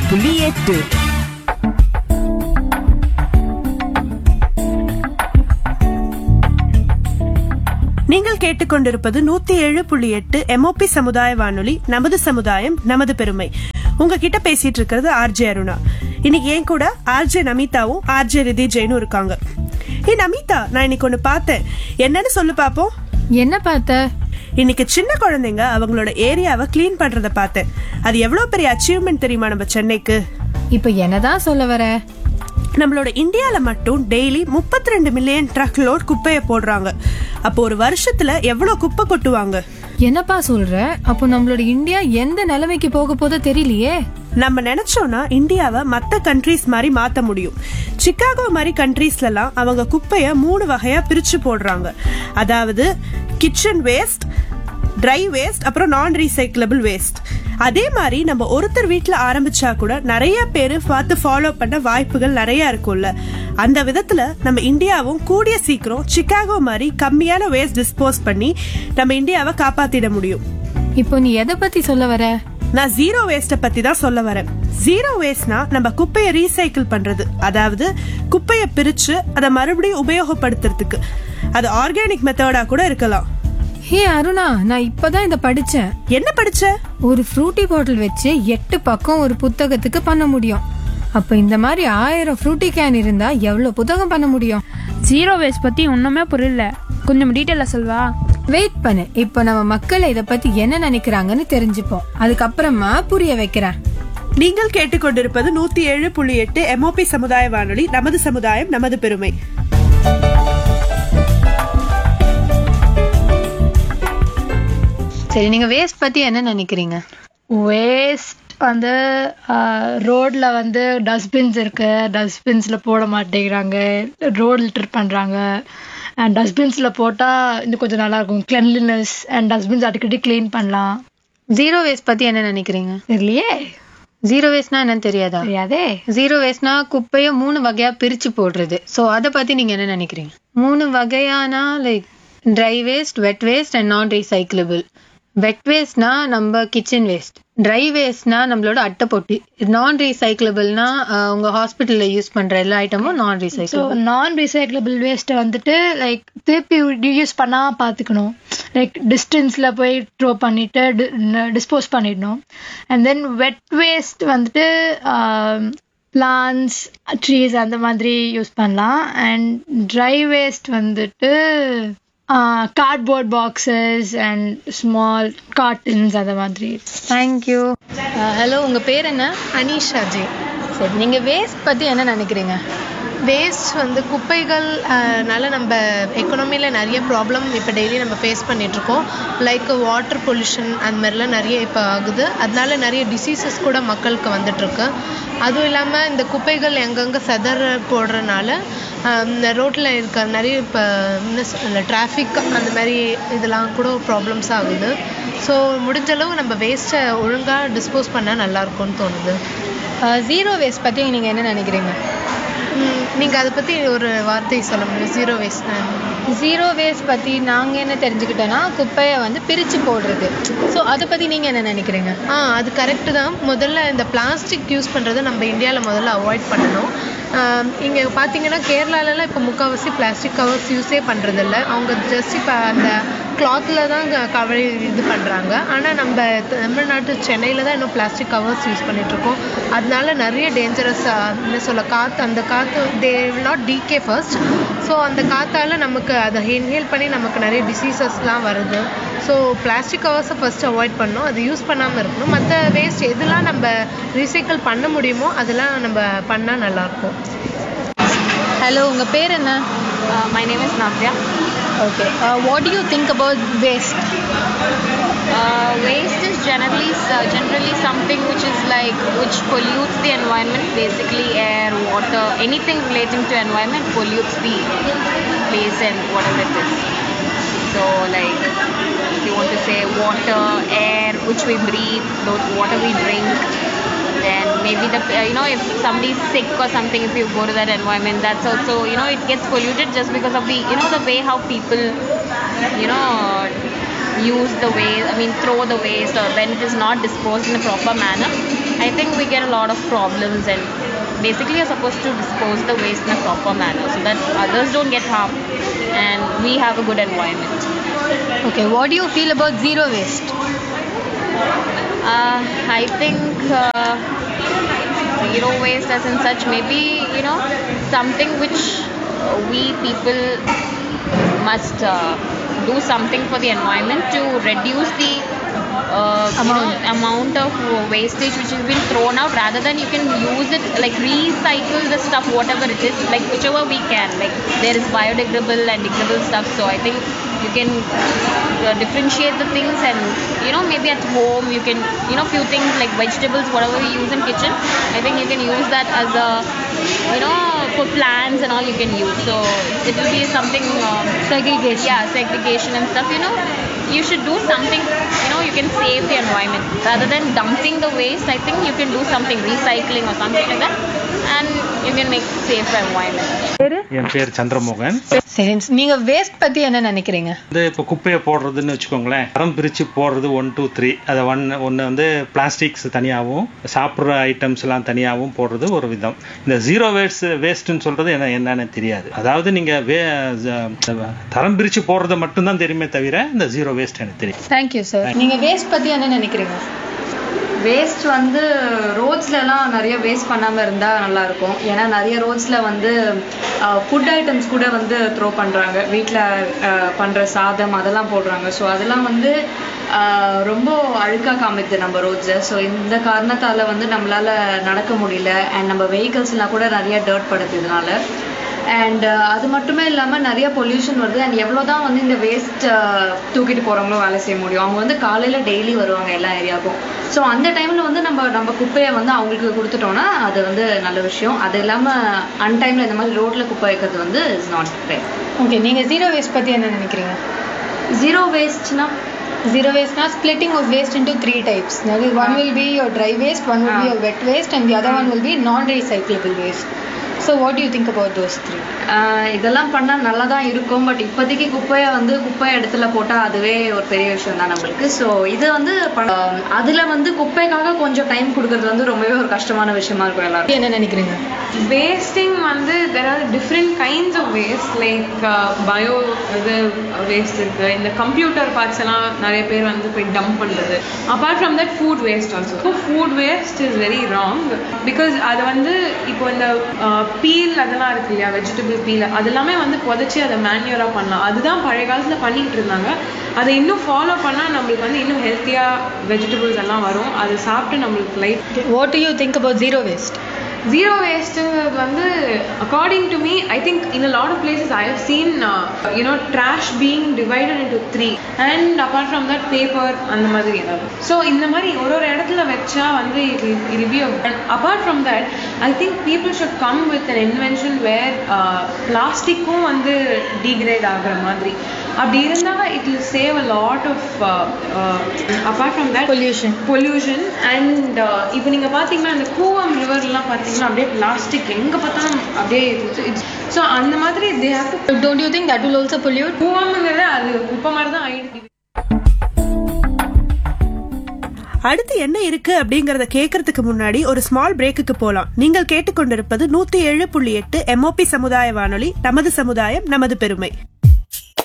புள்ளி எட்டு நீங்கள் கேட்டுக்கொண்டிருப்பது நூத்தி ஏழு புள்ளி எட்டு எம்ஓபி சமுதாய வானொலி நமது சமுதாயம் நமது பெருமை உங்ககிட்ட பேசிட்டு இருக்கிறது ஆர்ஜே அருணா இன்னைக்கு ஏன் கூட ஆர்ஜே நமிதாவும் ஆர்ஜே ரிதி ஜெயினும் இருக்காங்க ஏ நமிதா நான் இன்னைக்கு ஒண்ணு பார்த்தேன் என்னன்னு சொல்லு பாப்போம் என்ன பார்த்த இன்னைக்கு சின்ன குழந்தைங்க அவங்களோட ஏரியாவை க்ளீன் பண்றத பார்த்தேன் அது எவ்வளவு பெரிய அச்சீவ்மெண்ட் தெரியுமா நம்ம சென்னைக்கு இப்ப என்னதான் சொல்ல வர நம்மளோட இந்தியால மட்டும் டெய்லி 32 ரெண்டு மில்லியன் ட்ரக் லோட் குப்பையை போடுறாங்க அப்போ ஒரு வருஷத்துல எவ்வளவு குப்பை கொட்டுவாங்க என்னப்பா சொல்ற அப்போ நம்மளோட இந்தியா எந்த நிலைமைக்கு போக போதோ தெரியலையே நம்ம நினைச்சோம்னா இந்தியாவை மத்த கண்ட்ரீஸ் மாதிரி மாத்த முடியும் சிக்காகோ மாதிரி கண்ட்ரீஸ்லலாம் அவங்க குப்பைய மூணு வகையா பிரிச்சு போடுறாங்க அதாவது கிச்சன் வேஸ்ட் ட்ரை வேஸ்ட் அப்புறம் நான் ரீசைக்கிளபிள் வேஸ்ட் அதே மாதிரி நம்ம ஒருத்தர் வீட்ல ஆரம்பிச்சா கூட நிறைய பேர் பார்த்து ஃபாலோ பண்ண வாய்ப்புகள் நிறைய இருக்கும்ல அந்த விதத்துல நம்ம இந்தியாவும் கூடிய சீக்கிரம் சிக்காகோ மாதிரி கம்மியான வேஸ்ட் டிஸ்போஸ் பண்ணி நம்ம இந்தியாவை காப்பாத்திட முடியும் இப்போ நீ எதை பத்தி சொல்ல வர நான் ஜீரோ வேஸ்ட பத்தி தான் சொல்ல வரேன் ஜீரோ வேஸ்ட்னா நம்ம குப்பையை ரீசைக்கிள் பண்றது அதாவது குப்பையை பிரிச்சு அதை மறுபடியும் உபயோகப்படுத்துறதுக்கு அது ஆர்கானிக் மெத்தடா கூட இருக்கலாம் ஹே அருணா நான் இப்பதான் இத படிச்சேன் என்ன படிச்ச ஒரு ஃப்ரூட்டி பாட்டில் வச்சு எட்டு பக்கம் ஒரு புத்தகத்துக்கு பண்ண முடியும் அப்ப இந்த மாதிரி ஆயிரம் ஃப்ரூட்டி கேன் இருந்தா எவ்வளவு புத்தகம் பண்ண முடியும் ஜீரோ வேஸ்ட் பத்தி ஒண்ணுமே புரியல கொஞ்சம் டீட்டெயிலா சொல்வா வெயிட் பண்ணு இப்போ நம்ம மக்கள் இத பத்தி என்ன நினைக்கிறாங்கன்னு தெரிஞ்சுப்போம் அதுக்கப்புறமா புரிய வைக்கிறேன் நீங்கள் கேட்டுக்கொண்டிருப்பது நூத்தி ஏழு புள்ளி எட்டு எம்ஓபி சமுதாய வானொலி நமது சமுதாயம் நமது பெருமை சரி நீங்க வேஸ்ட் பத்தி என்ன நினைக்கிறீங்க வேஸ்ட் வந்து ரோட்ல வந்து டஸ்ட்பின்ஸ் இருக்கு டஸ்ட்பின்ஸ்ல போட மாட்டேங்கிறாங்க ரோட் லிட்டர் பண்றாங்க அண்ட் டஸ்ட்பின்ஸ்ல போட்டா இன்னும் கொஞ்சம் நல்லா இருக்கும் கிளென்லினஸ் அண்ட் டஸ்ட்பின்ஸ் அடிக்கடி க்ளீன் பண்ணலாம் ஜீரோ வேஸ்ட் பத்தி என்ன நினைக்கிறீங்க தெரியலையே ஜீரோ வேஸ்ட்னா என்னன்னு தெரியாதா தெரியாதே ஜீரோ வேஸ்ட்னா குப்பைய மூணு வகையா பிரிச்சு போடுறது சோ அத பத்தி நீங்க என்ன நினைக்கிறீங்க மூணு வகையானா like dry waste wet waste and non recyclable wet வேஸ்ட்னா நம்ம கிச்சன் வேஸ்ட் ட்ரை வேஸ்ட்னா நம்மளோட அட்டை பொட்டி நான் ரீசைக்கிளபிள்னா உங்க ஹாஸ்பிட்டல்ல யூஸ் பண்ற எல்லா ஐட்டமும் நான் ஸோ ரீசைக்கிள் நான் ரீசைக்கிளபிள் வேஸ்ட்டை வந்துட்டு லைக் திருப்பி யூஸ் பண்ணா பார்த்துக்கணும் லைக் டிஸ்டன்ஸில் போய் த்ரோ பண்ணிட்டு டிஸ்போஸ் பண்ணிடணும் அண்ட் தென் வெட் வேஸ்ட் வந்துட்டு பிளான்ஸ் ட்ரீஸ் அந்த மாதிரி யூஸ் பண்ணலாம் அண்ட் ட்ரை வேஸ்ட் வந்துட்டு cardboard boxes and small cartons அந்த மாதிரி தேங்க்யூ ஹலோ உங்க பேர் என்ன அனீஷா ஜி சரி நீங்க வேஸ்ட் பத்தி என்ன நினைக்கிறீங்க வேஸ்ட் வந்து குப்பைகள் அஹ், னால நம்ம எக்கனாமியில் நிறைய ப்ராப்ளம் இப்போ டெய்லி நம்ம ஃபேஸ் பண்ணிகிட்ருக்கோம் லைக் வாட்டர் பொல்யூஷன் அந்த மாதிரிலாம் நிறைய இப்போ ஆகுது அதனால நிறைய டிசீசஸ் கூட மக்களுக்கு வந்துட்டுருக்கு அதுவும் இல்லாமல் இந்த குப்பைகள் எங்கெங்கே செதற போடுறனால அஹ், இந்த ரோட்டில் இருக்க நிறைய இப்போ என்ன சொல்ல டிராஃபிக் அந்த மாதிரி இதெல்லாம் கூட ப்ராப்ளம்ஸ் ஆகுது ஸோ முடிஞ்ச அளவு நம்ம வேஸ்ட்டை ஒழுங்காக டிஸ்போஸ் பண்ணால் நல்லாயிருக்கும்னு தோணுது ஜீரோ வேஸ்ட் பத்தி நீங்க என்ன நினைக்கிறீங்க ம், நீங்க அதை பத்தி ஒரு வார்த்தை சொல்ல முடியும் ஜீரோ வேஸ்ட் ஜீரோ வேஸ்ட் பத்தி நாங்க என்ன தெரிஞ்சுக்கிட்டோம்னா குப்பையை வந்து பிரிச்சு போடுறது ஸோ அதை பத்தி நீங்க என்ன நினைக்கிறீங்க ஆ அது கரெக்டு தான் முதல்ல இந்த பிளாஸ்டிக் யூஸ் பண்ணுறதை நம்ம இந்தியாவில் முதல்ல அவாய்ட் பண்ணணும் இங்கே பார்த்தீங்கன்னா கேரளாலலாம் இப்போ முக்கால்வாசி பிளாஸ்டிக் கவர்ஸ் யூஸே பண்ணுறதில்ல அவங்க ஜஸ்ட் இப்போ அந்த கிளாத்தில் தான் கவர் இது பண்ணுறாங்க ஆனால் நம்ம தமிழ்நாட்டு சென்னையில் தான் இன்னும் பிளாஸ்டிக் கவர்ஸ் யூஸ் பண்ணிகிட்ருக்கோம் அதனால நிறைய டேஞ்சரஸ் என்ன சொல்ல காற்று அந்த காற்று they will not decay first so அந்த காற்றால நமக்கு அதை இன்ஹேல் பண்ணி நமக்கு நிறைய டிசீசஸ்லாம் வருது ஸோ பிளாஸ்டிக் கவர்ஸை ஃபர்ஸ்ட் அவாய்ட் பண்ணணும் அதை யூஸ் பண்ணாமல் இருக்கணும் மற்ற வேஸ்ட் எதெல்லாம் நம்ம ரீசைக்கிள் பண்ண முடியுமோ அதெல்லாம் நம்ம பண்ணால் நல்லாயிருக்கும் ஹலோ உங்க பேர் என்ன my name is Nathya okay what do you think about waste waste is generally uh, generally something which is like which pollutes the environment basically air water anything relating to environment pollutes the place and whatever it is so like if you want to say water air which we breathe the water we drink then maybe the uh, you know if somebody's sick or something if you go to that environment that's also you know it gets polluted just because of the you know the way how people you know use the waste i mean throw the waste or when it is not disposed in a proper manner I think we get a lot of problems and basically you're supposed to dispose the waste in a proper manner so that others don't get harmed and we have a good environment. Okay what you feel about zero waste Uh, I think uh, zero waste as in such maybe you know something which we people must uh, do something for the environment to reduce the uh, you know, amount of wastage which has been thrown out rather than you can use it like recycle the stuff whatever it is like whichever we can like there is biodegradable and degradable stuff so I think you can uh, differentiate the things and you know maybe at home you can you know few things like vegetables whatever we use in kitchen I think you can use that as a you know for plants and all you can use so it will be something um, Segregation. yeah segregation and stuff you know you should do something you know you can save the environment rather than dumping the waste i think you can do something recycling or something like that and you can make safer environment என் பேர் சந்திரமோகன் சரி நீங்க waste பத்தி என்ன நினைக்கிறீங்க வந்து இப்போ குப்பையை போடுறதுன்னு வச்சுக்கோங்களேன் தரம் பிரித்து போடுறது ஒன் டூ த்ரீ அதை ஒன் ஒன்று வந்து பிளாஸ்டிக்ஸ் தனியாகவும் சாப்பிட்ற ஐட்டம்ஸ் எல்லாம் தனியாகவும் போடுறது ஒரு விதம் இந்த ஜீரோ வேஸ்ட் வேஸ்ட்னு சொல்றது என்ன என்னன்னு தெரியாது அதாவது நீங்க வே ஜ- தரம் பிரித்து போடுறது மட்டும்தான் தெரியுமே தவிர இந்த ஜீரோ வேஸ்ட் எனக்கு தெரியும் தேங்க்யூ சார் நீங்க வேஸ்ட் பத்தி என்ன நினைக்கிறீங்க வேஸ்ட் வந்து ரோட்ஸ்லலாம் நிறைய வேஸ்ட் பண்ணாமல் இருந்தால் நல்லாயிருக்கும் ஏன்னா நிறைய ரோட்ஸில் வந்து ஃபுட் ஐட்டம்ஸ் கூட வந்து த்ரோ பண்ணுறாங்க வீட்டில் பண்ணுற சாதம் அதெல்லாம் போடுறாங்க ஸோ அதெல்லாம் வந்து ஆஹ், ரொம்ப அழுக்காக காமிக்குது நம்ம ரோட்ஸை ஸோ இந்த காரணத்தால் வந்து நம்மளால் நடக்க முடியல அண்ட் நம்ம வெஹிக்கல்ஸ்லாம் கூட நிறைய டர்ட் படுது இதனால அண்ட் அது மட்டுமே இல்லாமல் நிறைய பொல்யூஷன் வருது அண்ட் எவ்வளோ தான் வந்து இந்த வேஸ்ட் தூக்கிட்டு போகிறவங்களும் வேலை செய்ய முடியும் அவங்க வந்து காலையில் டெய்லி வருவாங்க எல்லா ஏரியாவுக்கும் ஸோ அந்த டைமில் வந்து நம்ம நம்ம குப்பையை வந்து அவங்களுக்கு கொடுத்துட்டோம்னா அது வந்து நல்ல விஷயம் அது இல்லாமல் அன்டைமில் இந்த மாதிரி ரோட்டில் குப்பை வைக்கிறது வந்து இஸ் நாட் ஃபேர் ஓகே நீங்க ஜீரோ வேஸ்ட் பத்தி என்ன நினைக்கிறீங்க ஜீரோ வேஸ்ட்னா Zero waste now splitting of waste into three types. That is, one will be your dry waste, one will be your wet waste, and the other one will be non-recyclable waste. So, what do you think about those three? ஆஹ் இதெல்லாம் பண்ணால் நல்லா தான் இருக்கும் but இப்போதைக்கு குப்பையை வந்து குப்பை இடத்துல போட்டால் அதுவே ஒரு பெரிய விஷயம் தான் நம்மளுக்கு ஸோ இது வந்து அதில் வந்து குப்பைக்காக கொஞ்சம் டைம் கொடுக்கறது வந்து ரொம்பவே ஒரு கஷ்டமான விஷயமா இருக்கும் எல்லாரும் என்ன நினைக்கிறீங்க வேஸ்டிங் வந்து there are different kinds of waste like bio இது வேஸ்ட் இருக்கு இந்த கம்ப்யூட்டர் பார்ட்ஸ் எல்லாம் நிறைய பேர் வந்து போய் டம்ப் பண்ணுறது apart from that food waste also food waste is very wrong because அதை வந்து இப்போ இந்த பீல் அதெல்லாம் இருக்கு இல்லையா வெஜிடபிள் பீல் அதெல்லாமே வந்து புதைச்சி அதை மேன்யூராக பண்ணலாம் அதுதான் பழைய காலத்தில் பண்ணிட்டு இருந்தாங்க அதை இன்னும் ஃபாலோ பண்ணால் நம்மளுக்கு வந்து இன்னும் ஹெல்த்தியாக வெஜிடபிள்ஸ் எல்லாம் வரும் அதை சாப்பிட்டு நம்மளுக்கு life What do you think about zero waste? Zero வேஸ்ட்டுங்கிறது வந்து according to me I think in a lot of places I have seen you know trash being divided into three and apart from that paper அந்த மாதிரி ஏதாவது so இந்த மாதிரி ஒரு ஒரு இடத்துல வச்சா வந்து இது இது பி apart from that I think people should come with an invention where பிளாஸ்டிக்கும் வந்து டீக்ரேட் ஆகுற மாதிரி அப்படி இருந்தால் it will save a lot of apart from that Pollution. Pollution and இப்போ நீங்கள் பார்த்தீங்கன்னா இந்த கூவம் ரிவர்லாம் பார்த்தீங்கன்னா அப்படியே பிளாஸ்டிக் எங்கே பார்த்தாலும் அப்படியே இட்ஸ் ஸோ அந்த மாதிரி they have to But don't you think that will also pollute? கூவம்ங்கிறது அது குப்பை மாதிரி தான் ஆயிடுது அடுத்து என்ன இருக்கு அப்படிங்கறத கேட்கறதுக்கு முன்னாடி ஒரு ஸ்மால் பிரேக்குக்கு போலாம் நீங்கள் கேட்டுக்கொண்டிருப்பது நூத்தி ஏழு புள்ளி எட்டு எம்ஓபி சமுதாய வானொலி நமது சமுதாயம் நமது பெருமை